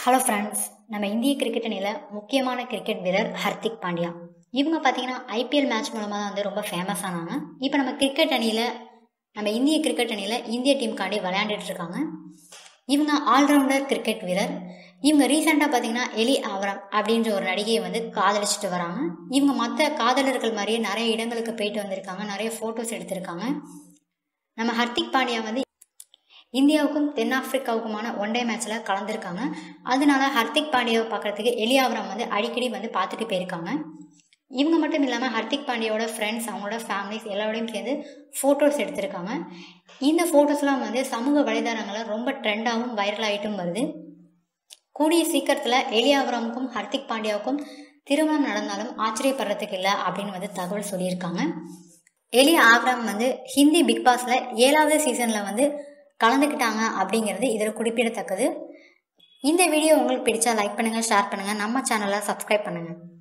hello friends நம்ம இந்திய cricket அணியில் முக்கியமான கிரிக்கெட் வீரர் ஹர்திக் பாண்டியா இவங்க பார்த்தீங்கன்னா ஐபிஎல் மேட்ச் மூலமாக தான் வந்து ரொம்ப ஃபேமஸ் ஆனாங்க இப்போ நம்ம கிரிக்கெட் அணியில் நம்ம இந்திய கிரிக்கெட் அணியில் இந்திய டீமுக்காண்டி விளையாண்டுட்டு இருக்காங்க இவங்க ஆல்ரவுண்டர் கிரிக்கெட் வீரர் இவங்க ரீசெண்டாக பார்த்தீங்கன்னா எலி ஆவரம் அப்படின்ற ஒரு நடிகையை வந்து காதலிச்சுட்டு வராங்க இவங்க மற்ற காதலர்கள் மாதிரியே நிறைய இடங்களுக்கு போயிட்டு வந்திருக்காங்க நிறைய ஃபோட்டோஸ் எடுத்திருக்காங்க நம்ம ஹர்திக் பாண்டியா வந்து இந்தியாவுக்கும் தென்னாப்பிரிக்காவுக்குமான ஒன் டே மேட்ச்சில் கலந்துருக்காங்க அதனால ஹர்திக் பாண்டியாவை பார்க்குறதுக்கு எலியாவரம் வந்து அடிக்கடி வந்து பார்த்துட்டு போயிருக்காங்க இவங்க மட்டும் இல்லாமல் ஹர்திக் பாண்டியாவோட ஃப்ரெண்ட்ஸ் அவங்களோட ஃபேமிலிஸ் எல்லாரோடையும் சேர்ந்து ஃபோட்டோஸ் எடுத்திருக்காங்க இந்த ஃபோட்டோஸ்லாம் வந்து சமூக வலைதளங்களில் ரொம்ப ட்ரெண்டாகவும் வைரல் ஆகிட்டும் வருது கூடிய சீக்கிரத்தில் எலியாவரமுக்கும் ஹர்திக் பாண்டியாவுக்கும் திருமணம் நடந்தாலும் ஆச்சரியப்படுறதுக்கு இல்லை அப்படின்னு வந்து தகவல் சொல்லியிருக்காங்க எலி ஆவரம் வந்து ஹிந்தி பிக் பாஸில் ஏழாவது சீசனில் வந்து கலந்துக்கிட்டாங்க அப்படிங்கிறது இதில் குறிப்பிடத்தக்கது இந்த வீடியோ உங்களுக்கு பிடிச்சா லைக் பண்ணுங்கள் ஷேர் பண்ணுங்கள் நம்ம சேனலை சப்ஸ்கிரைப் பண்ணுங்கள்